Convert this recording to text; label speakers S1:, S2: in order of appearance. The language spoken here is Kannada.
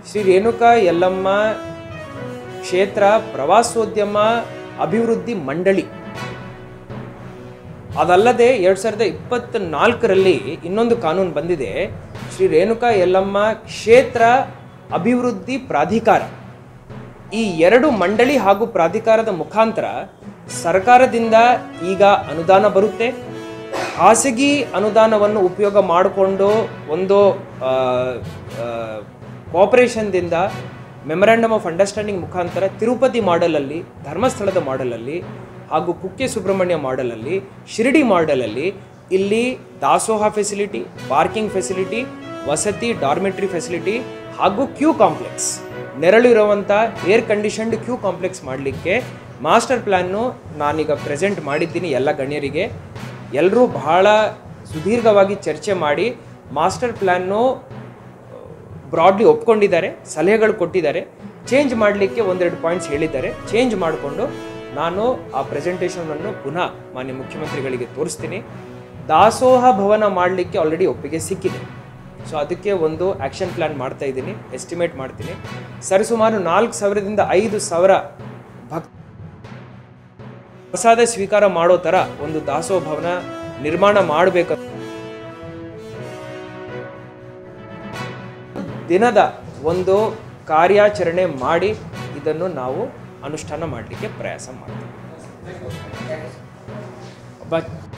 S1: ಶ್ರೀ ರೇಣುಕಾ ಯಲ್ಲಮ್ಮ ಕ್ಷೇತ್ರ ಪ್ರವಾಸೋದ್ಯಮ ಅಭಿವೃದ್ಧಿ ಮಂಡಳಿ ಅದಲ್ಲದೆ ಎರಡು ಸಾವಿರದ ಇಪ್ಪತ್ತ ನಾಲ್ಕರಲ್ಲಿ ಇನ್ನೊಂದು ಕಾನೂನು ಬಂದಿದೆ ಶ್ರೀ ರೇಣುಕಾ ಯಲ್ಲಮ್ಮ ಕ್ಷೇತ್ರ ಅಭಿವೃದ್ಧಿ ಪ್ರಾಧಿಕಾರ ಈ ಎರಡು ಮಂಡಳಿ ಹಾಗೂ ಪ್ರಾಧಿಕಾರದ ಮುಖಾಂತರ ಸರ್ಕಾರದಿಂದ ಈಗ ಅನುದಾನ ಬರುತ್ತೆ ಖಾಸಗಿ ಅನುದಾನವನ್ನು ಉಪಯೋಗ ಮಾಡಿಕೊಂಡು ಒಂದು ಕೋಆಪರೇಷನ್ದಿಂದ ಮೆಮೊರಾಂಡಮ್ ಆಫ್ ಅಂಡರ್ಸ್ಟ್ಯಾಂಡಿಂಗ್ ಮುಖಾಂತರ ತಿರುಪತಿ ಮಾಡೆಲಲ್ಲಿ ಧರ್ಮಸ್ಥಳದ ಮಾಡೆಲಲ್ಲಿ ಹಾಗೂ ಕುಕ್ಕೆ ಸುಬ್ರಹ್ಮಣ್ಯ ಮಾಡೆಲಲ್ಲಿ ಶಿರಡಿ ಮಾಡೆಲಲ್ಲಿ ಇಲ್ಲಿ ದಾಸೋಹ ಫೆಸಿಲಿಟಿ ಪಾರ್ಕಿಂಗ್ ಫೆಸಿಲಿಟಿ ವಸತಿ ಡಾರ್ಮೆಟ್ರಿ ಫೆಸಿಲಿಟಿ ಹಾಗೂ ಕ್ಯೂ ಕಾಂಪ್ಲೆಕ್ಸ್ ನೆರಳು ಇರುವಂಥ ಏರ್ ಕಂಡೀಷನ್ಡ್ ಕ್ಯೂ ಕಾಂಪ್ಲೆಕ್ಸ್ ಮಾಡಲಿಕ್ಕೆ ಮಾಸ್ಟರ್ ಪ್ಲ್ಯಾನ್ನು ನಾನೀಗ ಪ್ರೆಸೆಂಟ್ ಮಾಡಿದ್ದೀನಿ ಎಲ್ಲ ಗಣ್ಯರಿಗೆ ಎಲ್ಲರೂ ಬಹಳ ಸುದೀರ್ಘವಾಗಿ ಚರ್ಚೆ ಮಾಡಿ ಮಾಸ್ಟರ್ ಪ್ಲ್ಯಾನ್ನು ಬ್ರಾಡ್ಲಿ ಒಪ್ಕೊಂಡಿದ್ದಾರೆ ಸಲಹೆಗಳು ಕೊಟ್ಟಿದ್ದಾರೆ ಚೇಂಜ್ ಮಾಡಲಿಕ್ಕೆ ಒಂದೆರಡು ಪಾಯಿಂಟ್ಸ್ ಹೇಳಿದ್ದಾರೆ ಚೇಂಜ್ ಮಾಡಿಕೊಂಡು ನಾನು ಆ ಪ್ರೆಸೆಂಟೇಷನನ್ನು ಪುನಃ ಮಾನ್ಯ ಮುಖ್ಯಮಂತ್ರಿಗಳಿಗೆ ತೋರಿಸ್ತೀನಿ ದಾಸೋಹ ಭವನ ಮಾಡಲಿಕ್ಕೆ ಆಲ್ರೆಡಿ ಒಪ್ಪಿಗೆ ಸಿಕ್ಕಿದೆ ಸೊ ಅದಕ್ಕೆ ಒಂದು ಆ್ಯಕ್ಷನ್ ಪ್ಲ್ಯಾನ್ ಮಾಡ್ತಾ ಇದ್ದೀನಿ ಎಸ್ಟಿಮೇಟ್ ಮಾಡ್ತೀನಿ ಸರಿಸುಮಾರು ನಾಲ್ಕು ಸಾವಿರದಿಂದ ಐದು ಸಾವಿರ ಭಕ್ ಪ್ರಸಾದ ಸ್ವೀಕಾರ ಮಾಡೋ ಥರ ಒಂದು ದಾಸೋಹ ಭವನ ನಿರ್ಮಾಣ ಮಾಡಬೇಕು ದಿನದ ಒಂದು ಕಾರ್ಯಾಚರಣೆ ಮಾಡಿ ಇದನ್ನು ನಾವು ಅನುಷ್ಠಾನ ಮಾಡಲಿಕ್ಕೆ ಪ್ರಯಾಸ ಮಾಡ್ತೀವಿ ಒಬ್ಬ